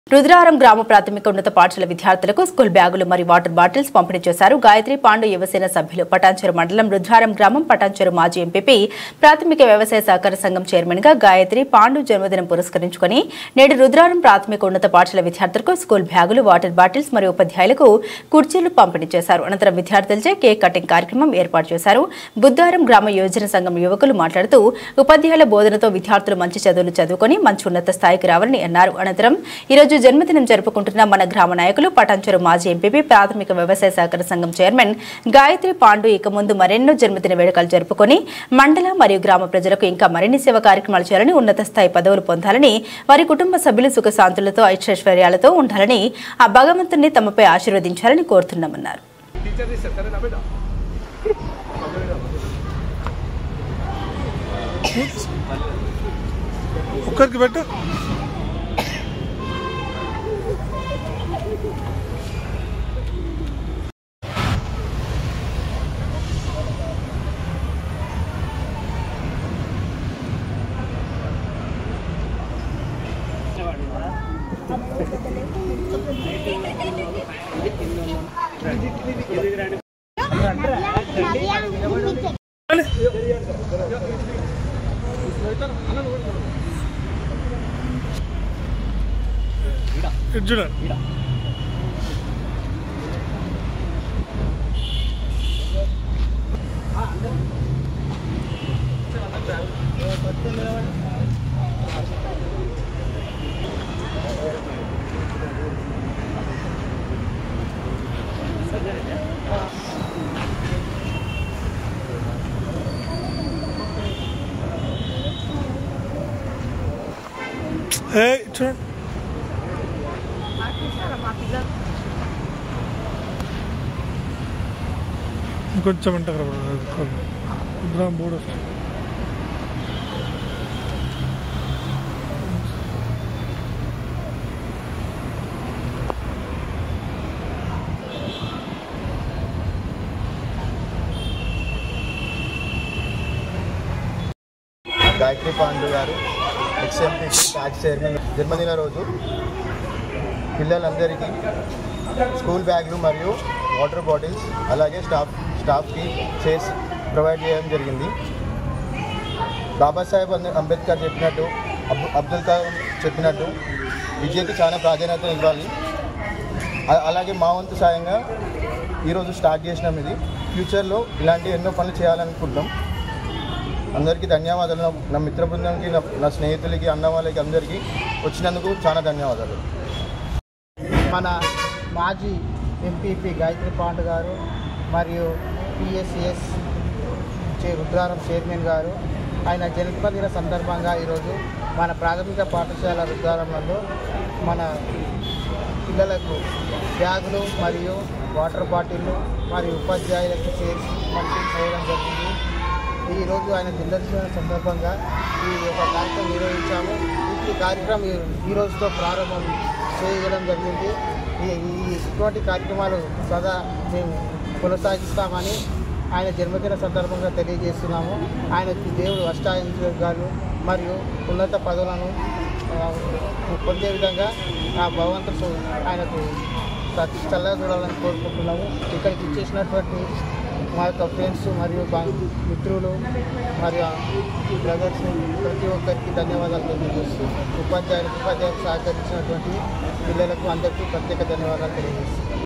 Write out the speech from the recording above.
రుద్రారం గ్రామ ప్రాథమిక ఉన్నత పాఠశాల విద్యార్థులకు స్కూల్ బ్యాగులు మరియు వాటర్ బాటిల్స్ పంపిణీ చేశారు గాయత్రి పాండు యువసేన సభ్యులు పటాన్చెరు మండలం రుద్రారం గ్రామం పటాన్చెరు మాజీ ఎంపీపీ ప్రాథమిక వ్యవసాయ సహకార సంఘం చైర్మన్ గా గాయత్రి పాండు జన్మదినం పురస్కరించుకుని నేడు రుద్రారం ప్రాథమిక ఉన్నత పాఠశాల విద్యార్థులకు స్కూల్ బ్యాగులు వాటర్ బాటిల్స్ మరియు ఉపాధ్యాయులకు కుర్చీలు పంపిణీ చేశారు అనంతరం విద్యార్థులచే కేక్ కటింగ్ కార్యక్రమం ఏర్పాటు చేశారు బుద్ధారం గ్రామ యోజన సంఘం యువకులు మాట్లాడుతూ ఉపాధ్యాయుల బోధనతో విద్యార్థులు మంచి చదువులు చదువుకొని మంచి ఉన్నత స్థాయికి రావాలని అన్నారు అనంతరం ఈరోజు జన్మదినం జరుపుకుంటున్న మన గ్రామ నాయకులు పటాన్చెరు మాజీ ఎంపీపీ ప్రాథమిక వ్యవసాయ సహకార సంఘం చైర్మన్ గాయత్రి పాండు ఇక ముందు మరెన్నో జన్మదిన వేడుకలు జరుపుకొని మండల మరియు గ్రామ ప్రజలకు ఇంకా మరిన్ని సేవ కార్యక్రమాలు చేయాలని ఉన్నత స్థాయి పదవులు పొందాలని వారి కుటుంబ సభ్యులు సుఖశాంతులతో ఐశ్వర్యాలతో ఉండాలని ఆ భగవంతుని తమపై ఆశీర్వదించాలని కోరుతున్నామన్నారు టీచర్ ఇస్తారు సరేనా బిడ్డ ఒక్కరికి పెట్టు ఇటు చూడండి ఏ చూడండి ఇంకొంచెం ఉంటారు గ్రామ్ బోర్డు వస్తుంది గాయత్రి పాండు గారు ఎక్స్ఎంపీ ట్యాక్స్ చైర్మన్ జన్మదిన రోజు పిల్లలందరికీ స్కూల్ బ్యాగులు మరియు వాటర్ బాటిల్స్ అలాగే స్టాఫ్ స్టాఫ్కి చైర్స్ ప్రొవైడ్ చేయడం జరిగింది బాబాసాహెబ్ అంబే- అంబేద్కర్ చెప్పినట్టు అబ్ అబ్దుల్ కలాం చెప్పినట్టు విద్యకి చాలా ప్రాధాన్యత ఇవ్వాలి అ- అలాగే మా వంతు సాయంగా ఈరోజు స్టార్ట్ చేసినాం ఇది ఫ్యూచర్లో ఇలాంటి ఎన్నో పనులు చేయాలనుకుంటాం అందరికీ ధన్యవాదాలు నా- నా మిత్ర బృందానికి నా నా స్నేహితులకి అన్న వాళ్ళకి అందరికీ వచ్చినందుకు చాలా ధన్యవాదాలు మన మాజీ ఎంపీపీ గాయత్రి పాండ్ గారు మరియు పిఎస్సిఎస్ చే రుద్రారం చైర్మన్ గారు ఆయన జన్మదిన సందర్భంగా ఈరోజు మన ప్రాథమిక పాఠశాల రుద్రారంలో మన పిల్లలకు బ్యాగులు మరియు వాటర్ బాటిళ్ళు మరియు ఉపాధ్యాయులకు చేసి పంపిణీ చేయడం జరిగింది ఈరోజు ఆయన జన్మదిన సందర్భంగా ఈ యొక్క కార్యక్రమం నిర్వహించాము ఈ కార్యక్రమం ఈ- ఈ రోజుతో ప్రారంభం చేయడం జరిగింది ఈ ఈ ఇటువంటి కార్యక్రమాలు సదా మేము కొనసాగిస్తామని ఆయన జన్మదిన సందర్భంగా తెలియజేస్తున్నాము ఆయనకి దేవుడు అష్టాయుగాలు మరియు ఉన్నత పదవులను ఆ, పొందే విధంగా ఆ భగవంతుడు ఆయనకు ప్రతి చల్లగా చూడాలని కోరుకుంటున్నాము ఇక్కడికి ఇచ్చేసినటువంటి మా యొక్క ఫ్రెండ్స్ మరియు బా- మిత్రులు మరియు బ్రదర్స్ ప్రతి ఒక్కరికి ధన్యవాదాలు తెలియజేస్తూ ఉపాధ్యాయులకు ఉపాధ్యాయులకు సహకరించినటువంటి పిల్లలకు అందరికీ ప్రత్యేక ధన్యవాదాలు తెలియజేస్తున్నాను